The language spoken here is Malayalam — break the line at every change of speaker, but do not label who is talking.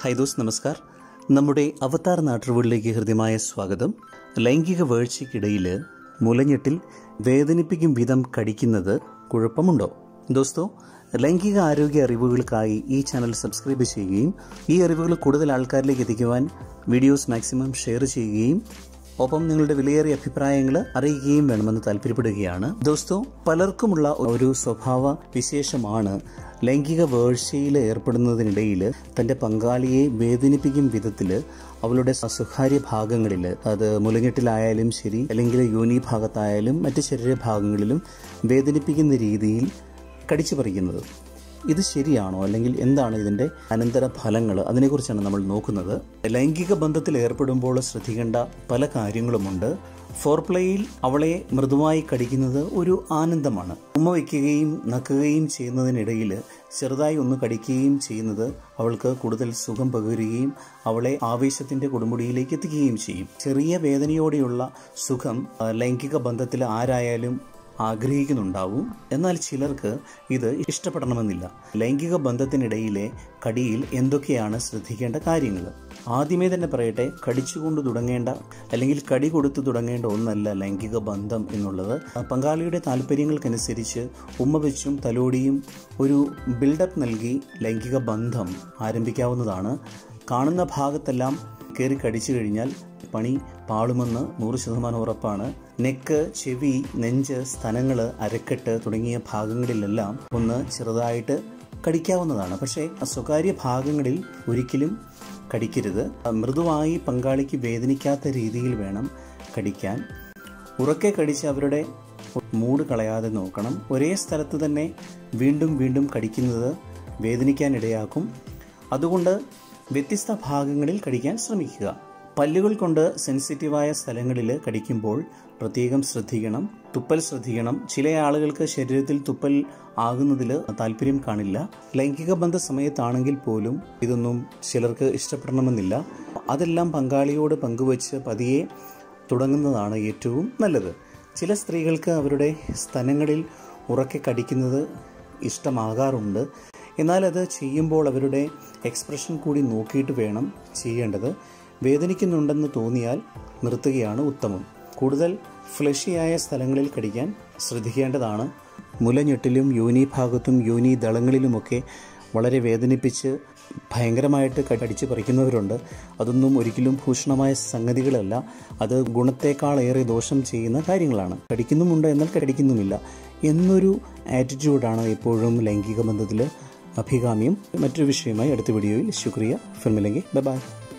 ഹൈ ദോസ് നമസ്കാർ നമ്മുടെ അവതാർ നാട്ടുകളിലേക്ക് ഹൃദ്യമായ സ്വാഗതം ലൈംഗിക വീഴ്ചയ്ക്കിടയിൽ മുലഞ്ഞെട്ടിൽ വേദനിപ്പിക്കും വിധം കടിക്കുന്നത് കുഴപ്പമുണ്ടോ ദോസ്തോ ലൈംഗിക ആരോഗ്യ അറിവുകൾക്കായി ഈ ചാനൽ സബ്സ്ക്രൈബ് ചെയ്യുകയും ഈ അറിവുകൾ കൂടുതൽ ആൾക്കാരിലേക്ക് എത്തിക്കുവാൻ വീഡിയോസ് മാക്സിമം ഷെയർ ചെയ്യുകയും ഒപ്പം നിങ്ങളുടെ വിലയേറിയ അഭിപ്രായങ്ങൾ അറിയിക്കുകയും വേണമെന്ന് താല്പര്യപ്പെടുകയാണ് ദോസ്തോ പലർക്കുമുള്ള ഒരു സ്വഭാവ വിശേഷമാണ് ലൈംഗിക വേഴ്ചയിൽ ഏർപ്പെടുന്നതിനിടയിൽ തന്റെ പങ്കാളിയെ വേദനിപ്പിക്കും വിധത്തിൽ അവളുടെ സ്വകാര്യ ഭാഗങ്ങളിൽ അത് മുലഞ്ഞെട്ടിലായാലും ശരി അല്ലെങ്കിൽ യോനി ഭാഗത്തായാലും മറ്റ് ശരീരഭാഗങ്ങളിലും വേദനിപ്പിക്കുന്ന രീതിയിൽ കടിച്ചു പറിക്കുന്നത് ഇത് ശരിയാണോ അല്ലെങ്കിൽ എന്താണ് ഇതിന്റെ അനന്തര ഫലങ്ങൾ അതിനെക്കുറിച്ചാണ് നമ്മൾ നോക്കുന്നത് ലൈംഗിക ബന്ധത്തിൽ ഏർപ്പെടുമ്പോൾ ശ്രദ്ധിക്കേണ്ട പല കാര്യങ്ങളുമുണ്ട് ഫോർപ്ലേയിൽ അവളെ മൃദുവായി കടിക്കുന്നത് ഒരു ആനന്ദമാണ് ഉമ്മ വയ്ക്കുകയും നക്കുകയും ചെയ്യുന്നതിനിടയിൽ ചെറുതായി ഒന്ന് കടിക്കുകയും ചെയ്യുന്നത് അവൾക്ക് കൂടുതൽ സുഖം പകരുകയും അവളെ ആവേശത്തിന്റെ കൊടുമുടിയിലേക്ക് എത്തിക്കുകയും ചെയ്യും ചെറിയ വേദനയോടെയുള്ള സുഖം ആ, ലൈംഗിക ബന്ധത്തിൽ ആരായാലും ആഗ്രഹിക്കുന്നുണ്ടാവും എന്നാൽ ചിലർക്ക് ഇത് ഇഷ്ടപ്പെടണമെന്നില്ല ലൈംഗിക ബന്ധത്തിനിടയിലെ കടിയിൽ എന്തൊക്കെയാണ് ശ്രദ്ധിക്കേണ്ട കാര്യങ്ങൾ ആദ്യമേ തന്നെ പറയട്ടെ കടിച്ചുകൊണ്ട് തുടങ്ങേണ്ട അല്ലെങ്കിൽ കടി കൊടുത്തു തുടങ്ങേണ്ട ഒന്നല്ല ലൈംഗിക ബന്ധം എന്നുള്ളത് പങ്കാളിയുടെ താല്പര്യങ്ങൾക്കനുസരിച്ച് ഉമ്മ വെച്ചും തലോടിയും ഒരു ബിൽഡപ്പ് നൽകി ലൈംഗിക ബന്ധം ആരംഭിക്കാവുന്നതാണ് കാണുന്ന ഭാഗത്തെല്ലാം കയറി കടിച്ചു കഴിഞ്ഞാൽ പണി പാളുമെന്ന് നൂറ് ശതമാനം ഉറപ്പാണ് നെക്ക് ചെവി നെഞ്ച് സ്ഥലങ്ങൾ അരക്കെട്ട് തുടങ്ങിയ ഭാഗങ്ങളിലെല്ലാം ഒന്ന് ചെറുതായിട്ട് കടിക്കാവുന്നതാണ് പക്ഷേ സ്വകാര്യ ഭാഗങ്ങളിൽ ഒരിക്കലും കടിക്കരുത് മൃദുവായി പങ്കാളിക്ക് വേദനിക്കാത്ത രീതിയിൽ വേണം കടിക്കാൻ ഉറക്കെ കടിച്ച് അവരുടെ മൂഡ് കളയാതെ നോക്കണം ഒരേ സ്ഥലത്ത് തന്നെ വീണ്ടും വീണ്ടും കടിക്കുന്നത് വേദനിക്കാനിടയാക്കും അതുകൊണ്ട് വ്യത്യസ്ത ഭാഗങ്ങളിൽ കടിക്കാൻ ശ്രമിക്കുക പല്ലുകൾ കൊണ്ട് സെൻസിറ്റീവായ സ്ഥലങ്ങളിൽ കടിക്കുമ്പോൾ പ്രത്യേകം ശ്രദ്ധിക്കണം തുപ്പൽ ശ്രദ്ധിക്കണം ചില ആളുകൾക്ക് ശരീരത്തിൽ തുപ്പൽ ആകുന്നതിൽ താല്പര്യം കാണില്ല ലൈംഗിക ബന്ധ സമയത്താണെങ്കിൽ പോലും ഇതൊന്നും ചിലർക്ക് ഇഷ്ടപ്പെടണമെന്നില്ല അതെല്ലാം പങ്കാളിയോട് പങ്കുവച്ച് പതിയെ തുടങ്ങുന്നതാണ് ഏറ്റവും നല്ലത് ചില സ്ത്രീകൾക്ക് അവരുടെ സ്ഥലങ്ങളിൽ ഉറക്കെ കടിക്കുന്നത് ഇഷ്ടമാകാറുണ്ട് എന്നാൽ അത് ചെയ്യുമ്പോൾ അവരുടെ എക്സ്പ്രഷൻ കൂടി നോക്കിയിട്ട് വേണം ചെയ്യേണ്ടത് വേദനിക്കുന്നുണ്ടെന്ന് തോന്നിയാൽ നിർത്തുകയാണ് ഉത്തമം കൂടുതൽ ഫ്ലഷിയായ സ്ഥലങ്ങളിൽ കടിക്കാൻ ശ്രദ്ധിക്കേണ്ടതാണ് മുലഞ്ഞെട്ടിലും യോനി ഭാഗത്തും യോനി ദളങ്ങളിലുമൊക്കെ വളരെ വേദനിപ്പിച്ച് ഭയങ്കരമായിട്ട് കടിച്ച് പറിക്കുന്നവരുണ്ട് അതൊന്നും ഒരിക്കലും ഭൂഷണമായ സംഗതികളല്ല അത് ഗുണത്തേക്കാളേറെ ദോഷം ചെയ്യുന്ന കാര്യങ്ങളാണ് കടിക്കുന്നുമുണ്ട് എന്നാൽ കടിക്കുന്നുമില്ല എന്നൊരു ആറ്റിറ്റ്യൂഡാണ് എപ്പോഴും ലൈംഗിക ബന്ധത്തിൽ അഭികാമ്യം മറ്റൊരു വിഷയമായി അടുത്ത വീഡിയോയിൽ ശുക്രിയ ഫിൽമില്ലെങ്കിൽ ബൈ ബൈ